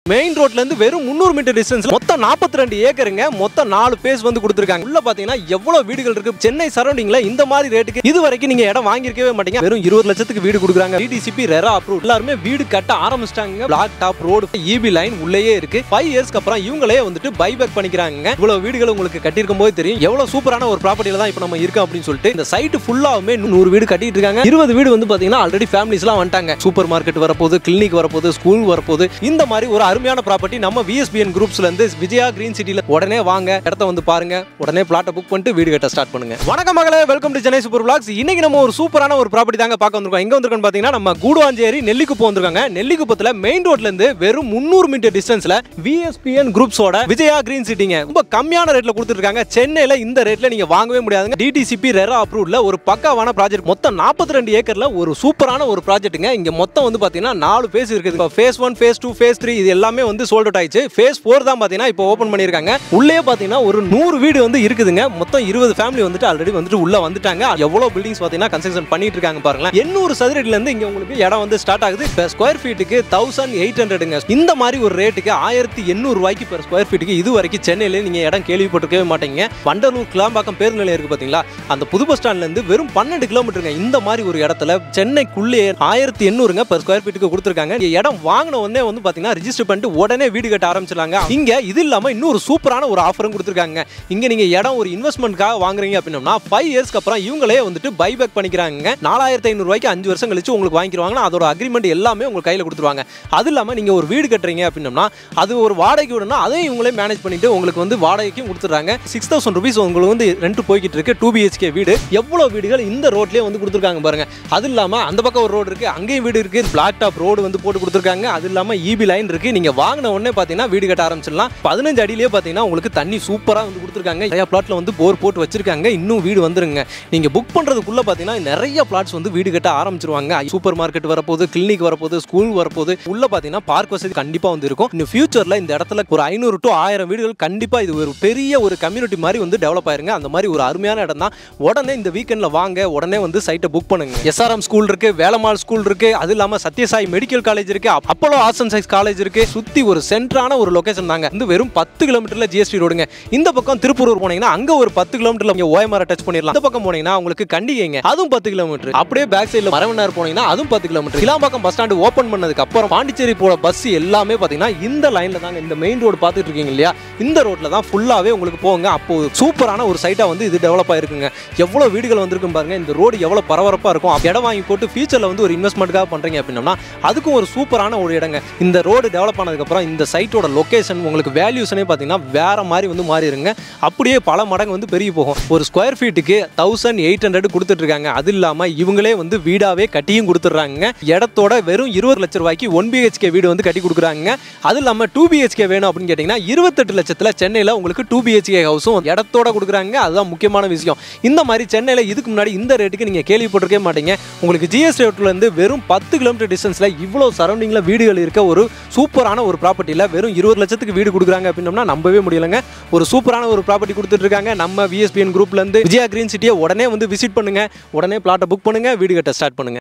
main ரோட்ல இருந்து வெறும் முந்நூறு மீட்டர் டிஸ்டன்ஸ் மொத்தம் 42 ரெண்டு ஏக்கருங்க மொத்தம் நாலு பேஸ் வந்து கொடுத்துருக்காங்க உள்ள பாத்தீங்கன்னா எவ்வளவு வீடுகள் இருக்கு சென்னை சரௌண்டிங்ல இந்த மாதிரி ரேட்டுக்கு இது வரைக்கும் நீங்க இடம் வாங்கியிருக்கவே மாட்டீங்க வெறும் இருபது லட்சத்துக்கு வீடு கொடுக்குறாங்க டிடிசிபி ரெரா அப்ரூவ் எல்லாருமே வீடு கட்ட ஆரம்பிச்சிட்டாங்க black top road EB line உள்ளேயே இருக்கு ஃபைவ் இயர்ஸ்க்கு அப்புறம் இவங்களே வந்துட்டு பைபேக் பண்ணிக்கிறாங்க இவ்வளவு வீடுகள் உங்களுக்கு கட்டியிருக்கும் போது தெரியும் எவ்வளவு சூப்பரான ஒரு ப்ராப்பர்ட்டியில தான் இப்போ நம்ம இருக்கோம் அப்படின்னு சொல்லிட்டு இந்த சைட் ஃபுல்லாவுமே நூறு வீடு கட்டிட்டு இருக்காங்க இருபது வீடு வந்து பாத்தீங்கன்னா ஆல்ரெடி ஃபேமிலிஸ்லாம் வந்துட்டாங்க சூப்பர் மார்க்கெட் வரப்போகுது கிளினிக் வரப்போகுது ஸ்கூல் வரப்போகுது இந்த மாதிரி ஒரு அருமையான ப்ராப்பர்ட்டி நம்ம விஎஸ்பிஎன் குரூப்ஸ்ல இருந்து விஜயா கிரீன் சிட்டில உடனே வாங்க இடத்த வந்து பாருங்க உடனே பிளாட்டை புக் பண்ணிட்டு வீடு கட்ட ஸ்டார்ட் பண்ணுங்க வணக்கம் மகளே welcome to Chennai super blocks இன்னைக்கு நம்ம ஒரு சூப்பரான ஒரு ப்ராப்பர்ட்டி தாங்க பார்க்க வந்திருக்கோம் எங்க வந்திருக்கோம் பாத்தீங்கன்னா நம்ம கூடுவாஞ்சேரி நெல்லிக்குப்பம் வந்திருக்காங்க நெல்லிக்குப்பத்துல மெயின் ரோட்ல இருந்து வெறும் முந்நூறு மீட்டர் டிஸ்டன்ஸ்ல விஎஸ்பிஎன் குரூப்ஸோட விஜயா கிரீன் சிட்டிங்க ரொம்ப கம்மியான ரேட்ல கொடுத்துருக்காங்க சென்னையில இந்த ரேட்ல நீங்க வாங்கவே முடியாதுங்க டிடிசிபி ரெரா அப்ரூவ்ல ஒரு பக்காவான ப்ராஜெக்ட் மொத்தம் 42 ரெண்டு ஏக்கர்ல ஒரு சூப்பரான ஒரு ப்ராஜெக்ட்டுங்க இங்க மொத்தம் வந்து பாத்தீங்கன்னா நாலு ஃபேஸ் இருக்குது இப்போ phase one phase two phase three இது எல்லாமே வந்து சோல்ட் அவுட் ஆயிடுச்சு ஃபேஸ் ஃபோர் தான் பாத்தீங்கன்னா இப்போ ஓப்பன் பண்ணியிருக்காங்க உள்ளே பாத்தீங்கன்னா ஒரு நூறு வீடு வந்து இருக்குதுங்க மொத்தம் இருபது ஃபேமிலி வந்துட்டு ஆல்ரெடி வந்துட்டு உள்ள வந்துட்டாங்க எவ்வளவு பில்டிங்ஸ் பாத்தீங்கன்னா கன்ஸ்ட்ரக்ஷன் பண்ணிட்டு இருக்காங்க பாருங்க எண்ணூறு சதுரடில இருந்து இங்க உங்களுக்கு இடம் வந்து ஸ்டார்ட் ஆகுது இப்போ ஸ்கொயர் ஃபீட்டுக்கு தௌசண்ட் எயிட் ஹண்ட்ரடுங்க இந்த மாதிரி ஒரு ரேட்டுக்கு ஆயிரத்தி எண்ணூறு ரூபாய்க்கு per ஸ்கொயர் ஃபீட்டுக்கு இது வரைக்கும் சென்னையில நீங்க இடம் கேள்விப்பட்டிருக்கவே மாட்டீங்க வண்டலூர் கிளாம்பாக்கம் பேருந்து நிலையம் இருக்கு பாத்தீங்களா அந்த புது பஸ் ஸ்டாண்ட்ல இருந்து வெறும் பன்னெண்டு கிலோமீட்டருங்க இந்த மாதிரி ஒரு இடத்துல சென்னைக்குள்ளே ஆயிரத்தி எண்ணூறுங்க per ஸ்கொயர் ஃபீட்டுக்கு கொடுத்துருக்காங்க இங்க இடம் வாங்கின உடனே வந்து பாத்தீங்கன்னா ரிஜிஸ்டர் பண்ணிட்டு உடனே வீடு கட்ட ஆரம்பிச்சிடலாங்க இங்க இது இல்லாம இன்னொரு சூப்பரான ஒரு ஆஃபரும் கொடுத்துருக்காங்க இங்க நீங்க இடம் ஒரு இன்வெஸ்ட்மெண்ட்காக வாங்குறீங்க அப்படின்னா ஃபைவ் இயர்ஸ்க்கு அப்புறம் இவங்களே வந்துட்டு பைபேக் பண்ணிக்கிறாங்க நாலாயிரத்தி ஐநூறு ரூபாய்க்கு அஞ்சு வருஷம் கழிச்சு உங்களுக்கு வாங்கிடுவாங்கன்னா அதோட அக்ரிமெண்ட் எல்லாமே உங்களுக்கு கையில் கொடுத்துருவாங்க அது இல்லாமல் நீங்கள் ஒரு வீடு கட்டுறீங்க அப்படின்னம்னா அது ஒரு வாடகைக்கு விடணும் அதையும் இவங்களே மேனேஜ் பண்ணிட்டு உங்களுக்கு வந்து வாடகைக்கும் கொடுத்துட்றாங்க சிக்ஸ் தௌசண்ட் ருபீஸ் உங்களுக்கு வந்து ரெண்ட் போய்கிட்டு இருக்கு டூ பிஹெச்கே வீடு எவ்வளோ வீடுகள் இந்த ரோட்லேயே வந்து கொடுத்துருக்காங்க பாருங்க அது இல்லாமல் அந்த பக்கம் ஒரு ரோடு இருக்கு அங்கேயும் வீடு இருக்கு பிளாக் டாப் ரோடு வந்து போட்டு கொடுத்துருக்காங்க அது இல்லாமல் இபி லைன் இருக்கு நீங்க வாங்கின உடனே பார்த்தீங்கன்னா வீடு கட்ட ஆரம்பிச்சிடலாம் பதினஞ்சு அடியிலேயே பார்த்தீங்கன்னா உங்களுக்கு தண்ணி சூப்பராக வந்து கொடுத்துருக்காங்க நிறைய பிளாட்ல வந்து போர் போட்டு வச்சிருக்காங்க இன்னும் வீடு வந்துருங்க நீங்க புக் பண்றதுக்குள்ள பார்த்தீங்கன்னா நிறைய பிளாட்ஸ் வந்து வீடு கட்ட ஆரம்பிச்சிருவாங்க சூப்பர் மார்க்கெட் வரப்போகுது கிளினிக் வரப்போகுது ஸ்கூல் வரப்போகுது உள்ள பார்த்தீங்கன்னா பார்க் வசதி கண்டிப்பாக வந்து இருக்கும் இன்னும் ஃபியூச்சர்ல இந்த இடத்துல ஒரு ஐநூறு டு ஆயிரம் வீடுகள் கண்டிப்பாக இது ஒரு பெரிய ஒரு கம்யூனிட்டி மாதிரி வந்து டெவலப் ஆயிருங்க அந்த மாதிரி ஒரு அருமையான இடம் தான் உடனே இந்த வீக்கெண்டில் வாங்க உடனே வந்து சைட்டை புக் பண்ணுங்க எஸ்ஆர்எம் ஸ்கூல் இருக்கு வேலம்மாள் ஸ்கூல் இருக்கு அது இல்லாமல் சத்யசாய் மெடிக்கல் காலேஜ் இருக்கு Apollo arts and science college இருக்கு சுற்றி ஒரு சென்டரான ஒரு லொகேஷன் தாங்க வந்து வெறும் பத்து கிலோமீட்டர்ல ஜிஎஸ்டி ரோடுங்க இந்த பக்கம் திருப்பூர் போனீங்கன்னா அங்க ஒரு பத்து கிலோமீட்டர்ல நீங்க ஓயமர டச் பண்ணிடலாம் இந்த பக்கம் போனீங்கன்னா உங்களுக்கு கண்டிகைங்க அதுவும் பத்து கிலோமீட்டர் அப்படியே பேக் சைடுல மரவனார் போனீங்கன்னா அதுவும் பத்து kilometre Kilambakkam bus stand open பண்ணதுக்கு அப்புறம் பாண்டிச்சேரி போற பஸ் எல்லாமே பாத்தீங்கன்னா இந்த லைன்ல தாங்க இந்த மெயின் ரோடு பார்த்துட்டு இருக்கீங்க இல்லையா இந்த ரோட்ல தான் ஃபுல்லாவே உங்களுக்கு போங்க அப்போ சூப்பரான ஒரு சைட்டா வந்து இது டெவலப் ஆயிருக்குங்க எவ்வளவு வீடுகள் வந்திருக்கும் பாருங்க இந்த ரோடு எவ்வளவு பரபரப்பா இருக்கும் அப்ப இடம் வாங்கி போட்டு ஃபியூச்சர்ல வந்து ஒரு இன்வெஸ்ட்மெண்ட்காக பண்றீங்க அப்படின்னா அதுக்கும் ஒரு சூப்பரான ஒரு இடங்க இந்த ரோடு டெவலப் ஆனதுக்கப்புறம் இந்த சைட்டோட லொகேஷன் உங்களுக்கு வேல்யூஷனே பார்த்தீங்கன்னா வேற மாதிரி வந்து மாறிடுங்க அப்படியே பல மடங்கு வந்து பெருகி போகும் ஒரு ஸ்கொயர் ஃபீட்டுக்கு தௌசண்ட் எயிட் ஹண்ட்ரட் கொடுத்துட்டு இருக்காங்க அது இல்லாமல் இவங்களே வந்து வீடாவே கட்டியும் கொடுத்துட்றாங்க இடத்தோட வெறும் இருபது லட்ச ரூபாய்க்கு ஒன் பிஹெச்கே வீடு வந்து கட்டி கொடுக்குறாங்க அது இல்லாமல் டூ பிஹெச்கே வேணும் அப்படின்னு கேட்டிங்கன்னா இருபத்தெட்டு லட்சத்தில் சென்னையில் உங்களுக்கு டூ பிஹெச்கே ஹவுஸும் இடத்தோட கொடுக்குறாங்க அதுதான் முக்கியமான விஷயம் இந்த மாதிரி சென்னையில் இதுக்கு முன்னாடி இந்த ரேட்டுக்கு நீங்கள் கேள்விப்பட்டிருக்கவே மாட்டீங்க உங்களுக்கு ஜிஎஸ்டி ரோட்லேருந்து வெறும் பத்து கிலோமீட்டர் டிஸ்டன்ஸில் இவ்வளோ சரௌண்டிங்கில் வீடுகள் இருக்க ஒரு சூப்பரான ஒரு ப்ராப்பர்ட்டியில் வெறும் இருபது லட்சத்துக்கு வீடு கொடுக்குறாங்க அப்படின்னோம்னா நம்பவே முடியலங்க ஒரு சூப்பரான ஒரு ப்ராப்பர்ட்டி கொடுத்துட்டு இருக்காங்க நம்ம விஎஸ்பிஎன் குரூப்லேருந்து விஜயா கிரீன் சிட்டியை உடனே வந்து விசிட் பண்ணுங்க உடனே பிளாட்டை புக் பண்ணுங்க வீடு கட்ட ஸ்டார்ட் பண்ணுங்க